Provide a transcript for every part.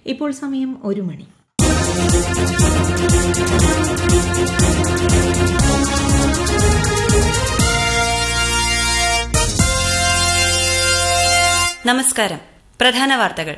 ഇപ്പോൾ സമയം ഒരു മണി നമസ്കാരം പ്രധാന വാർത്തകൾ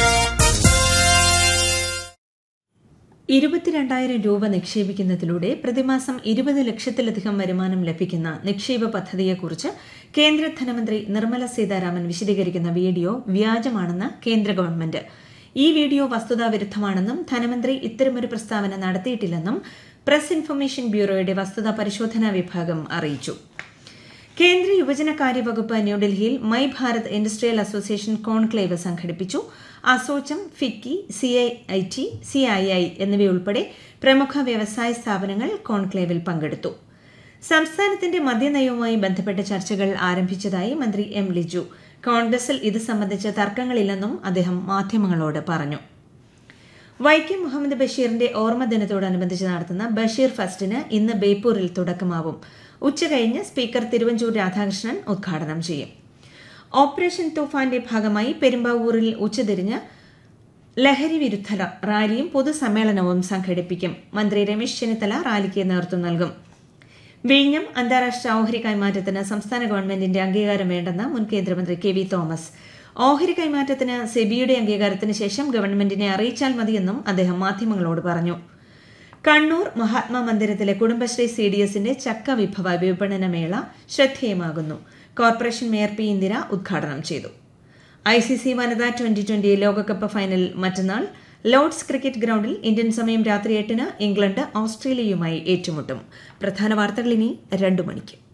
ഇരുപത്തിരണ്ടായിരം രൂപ നിക്ഷേപിക്കുന്നതിലൂടെ പ്രതിമാസം ഇരുപത് ലക്ഷത്തിലധികം വരുമാനം ലഭിക്കുന്ന നിക്ഷേപ പദ്ധതിയെക്കുറിച്ച് കേന്ദ്ര ധനമന്ത്രി നിർമ്മല സീതാരാമൻ വിശദീകരിക്കുന്ന വീഡിയോ വ്യാജമാണെന്ന് കേന്ദ്ര ഗവൺമെന്റ് ഈ വീഡിയോ വസ്തുതാവിരുദ്ധമാണെന്നും ധനമന്ത്രി ഇത്തരമൊരു പ്രസ്താവന നടത്തിയിട്ടില്ലെന്നും പ്രസ് ഇൻഫർമേഷൻ ബ്യൂറോയുടെ വസ്തുതാ പരിശോധനാ വിഭാഗം അറിയിച്ചു കേന്ദ്ര യുവജനകാര്യ വകുപ്പ് ന്യൂഡൽഹിയിൽ My Bharat industrial association conclave സംഘടിപ്പിച്ചു അസോചം ഫിക്കി സിഐഐടി സിഐഐ എന്നിവയുൾപ്പെടെ പ്രമുഖ വ്യവസായ സ്ഥാപനങ്ങൾ കോൺക്ലേവിൽ പങ്കെടുത്തു സംസ്ഥാനത്തിന്റെ മദ്യനയവുമായി ബന്ധപ്പെട്ട ചർച്ചകൾ ആരംഭിച്ചതായി മന്ത്രി എം ലിജു കോൺഗ്രസിൽ ഇത് സംബന്ധിച്ച് തർക്കങ്ങളില്ലെന്നും അദ്ദേഹം മാധ്യമങ്ങളോട് പറഞ്ഞു വൈക്കം മുഹമ്മദ് ബഷീറിന്റെ ഓർമ്മ ദിനത്തോടനുബന്ധിച്ച് നടത്തുന്ന ബഷീർ ഫസ്റ്റിന് ഇന്ന് ബേപ്പൂരിൽ തുടക്കമാവും ഉച്ചകഴിഞ്ഞ് സ്പീക്കർ തിരുവഞ്ചൂർ രാധാകൃഷ്ണൻ ഉദ്ഘാടനം ചെയ്യും ഓപ്പറേഷൻ തൂഫാന്റെ ഭാഗമായി പെരുമ്പാവൂരിൽ ഉച്ചതിരിഞ്ഞ് ലഹരി വിരുദ്ധ റാലിയും പൊതുസമ്മേളനവും സംഘടിപ്പിക്കും മന്ത്രി രമേശ് ചെന്നിത്തല റാലിക്ക് നേതൃത്വം നൽകും വിഴിഞ്ഞം അന്താരാഷ്ട്ര ഓഹരി കൈമാറ്റത്തിന് സംസ്ഥാന ഗവൺമെന്റിന്റെ അംഗീകാരം വേണ്ടെന്ന് മുൻ കേന്ദ്രമന്ത്രി കെ വി തോമസ് ഓഹരി കൈമാറ്റത്തിന് സെബിയുടെ അംഗീകാരത്തിന് ശേഷം ഗവൺമെന്റിനെ അറിയിച്ചാൽ മതിയെന്നും അദ്ദേഹം മാധ്യമങ്ങളോട് പറഞ്ഞു കണ്ണൂർ മഹാത്മാ മന്ദിരത്തിലെ കുടുംബശ്രീ സി ഡി എസിന്റെ ചക്ക വിഭവ വിപണന മേള ശ്രദ്ധേയമാകുന്നു കോർപ്പറേഷൻ മേയർ പി ഇന്ദിര ഉദ്ഘാടനം ചെയ്തു ഐ സി സി വനിതാ ട്വന്റി ട്വന്റി ലോകകപ്പ് ഫൈനൽ മറ്റന്നാൾ ലോർഡ്സ് ക്രിക്കറ്റ് ഗ്രൌണ്ടിൽ ഇന്ത്യൻ സമയം രാത്രി എട്ടിന് ഇംഗ്ലണ്ട് ഓസ്ട്രേലിയയുമായി ഏറ്റുമുട്ടും പ്രധാന വാർത്തകൾ ഇനി രണ്ടു മണിക്ക്